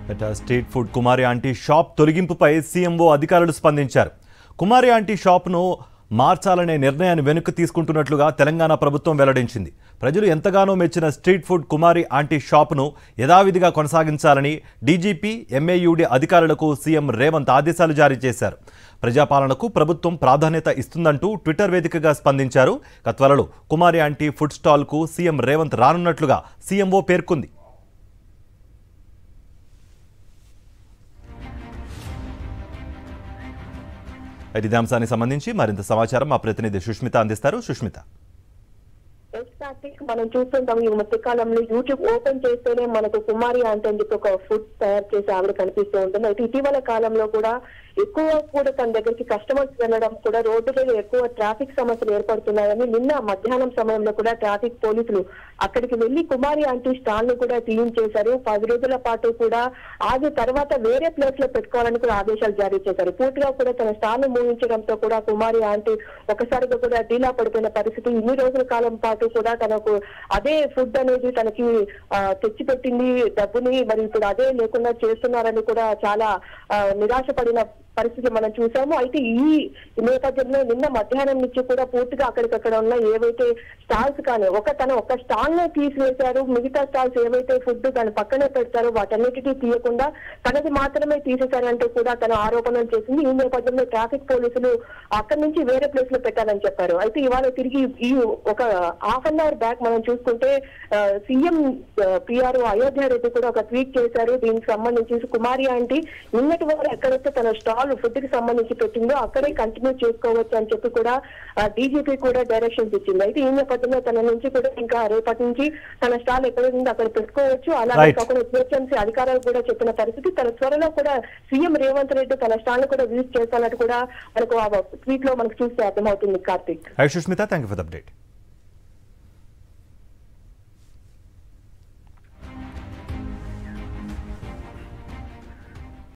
అట street food Kumari aunty shop తొలగింపుపై CMO అధికారులు స్పందించారు కుమారి ఆంటీ షాప్ను మార్చాలనే నిర్ణయాన్ని వెనక్కి తీసుకుంటున్నట్లుగా తెలంగాణ ప్రభుత్వం వెల్లడించింది ప్రజలు ఎంతగానో మెచ్చిన స్ట్రీట్ ఫుడ్ కుమారి ఆంటీ షాప్ను యథావిధిగా కొనసాగించాలని డీజీపీ ఎంఏయుడి అధికారులకు సీఎం రేవంత్ ఆదేశాలు జారీ చేశారు ప్రజాపాలనకు ప్రభుత్వం ప్రాధాన్యత ఇస్తుందంటూ ట్విట్టర్ వేదికగా స్పందించారు ఇక త్వరలో కుమారి ఆంటీ ఫుడ్ స్టాల్కు సీఎం రేవంత్ రానున్నట్లుగా సీఎంఓ పేర్కొంది అయితే ఇదే అంశానికి సంబంధించి మరింత సమాచారం మా ప్రతినిధి సుష్మిత అందిస్తారు సుష్మిత ఎస్ కార్తిక్ మనం చూస్తుంటాం ఈ మధ్య కాలంలో యూట్యూబ్ ఓపెన్ చేస్తేనే మనకు కుమారి అంటే అని చెప్పి ఒక ఫుడ్ తయారు చేసి ఆవిడ కనిపిస్తూ ఉంటుంది అయితే ఇటీవల కాలంలో కూడా ఎక్కువ కూడా తన దగ్గరికి కస్టమర్స్ వెళ్ళడం కూడా రోడ్డులో ఎక్కువ ట్రాఫిక్ సమస్యలు ఏర్పడుతున్నాయని నిన్న మధ్యాహ్నం సమయంలో కూడా ట్రాఫిక్ పోలీసులు అక్కడికి వెళ్లి కుమారి ఆంటీ స్టాల్ ను కూడా తీయించేశారు పది రోజుల పాటు కూడా ఆగి తర్వాత వేరే ప్లేస్ లో పెట్టుకోవాలని కూడా ఆదేశాలు జారీ చేశారు పూర్తిగా కూడా తన స్టాల్ ను మూవించడంతో కూడా కుమారి ఆంటీ ఒకసారిగా కూడా డీలా పడిపోయిన పరిస్థితి ఇన్ని రోజుల కాలం పాటు కూడా తనకు అదే ఫుడ్ అనేది తనకి ఆ, తెచ్చిపెట్టింది డబ్బుని మరి ఇప్పుడు అదే లేకుండా చేస్తున్నారని కూడా చాలా ఆ, నిరాశపడిన పరిస్థితి మనం చూసాము అయితే ఈ నేపథ్యంలో నిన్న మధ్యాహ్నం నుంచి కూడా పూర్తిగా అక్కడికక్కడ ఉన్న ఏవైతే స్టాల్స్ కానీ ఒక తన ఒక స్టాల్ నే తీసివేశారు మిగతా స్టాల్స్ ఏవైతే ఫుడ్ దాని పక్కనే పెడతారో వాటన్నిటికీ తీయకుండా తనది మాత్రమే తీసేశారంటూ కూడా తన ఆరోపణలు చేసింది ఈ నేపథ్యంలో ట్రాఫిక్ పోలీసులు అక్కడి నుంచి వేరే ప్లేస్ లో పెట్టాలని చెప్పారు అయితే ఇవాళ తిరిగి ఈ ఒక హాఫ్ అన్ అవర్ బ్యాక్ మనం చూసుకుంటే సీఎం పిఆర్ అయోధ్య రెడ్డి కూడా ఒక ట్వీట్ చేశారు దీనికి సంబంధించి కుమారి ఆంటీ నిన్నటి వరకు ఎక్కడైతే తన స్టాల్ ఫుడ్ కి సంబంధించి పెట్టిందో అక్కడే కంటిన్యూ చేసుకోవచ్చు అని చెప్పి కూడా డీజీపీ కూడా డైరెక్షన్స్ ఇచ్చింది అయితే ఈ నేపథ్యంలో తన నుంచి కూడా ఇంకా రేపటి నుంచి తన స్టాల్ ఎక్కడ ఉందో అక్కడ పెట్టుకోవచ్చు అలాగే Right. కాకుండా జిహెచ్ఎంసీ అధికారులు కూడా చెప్పిన పరిస్థితి తన త్వరలో కూడా సీఎం రేవంత్ రెడ్డి తన స్టాల్ ను కూడా విజిట్ చేస్తానట్టు కూడా మనకు ఆ ట్వీట్ లో మనకు చూస్తే అర్థమవుతుంది Karthik hi Sushmita thank you for the update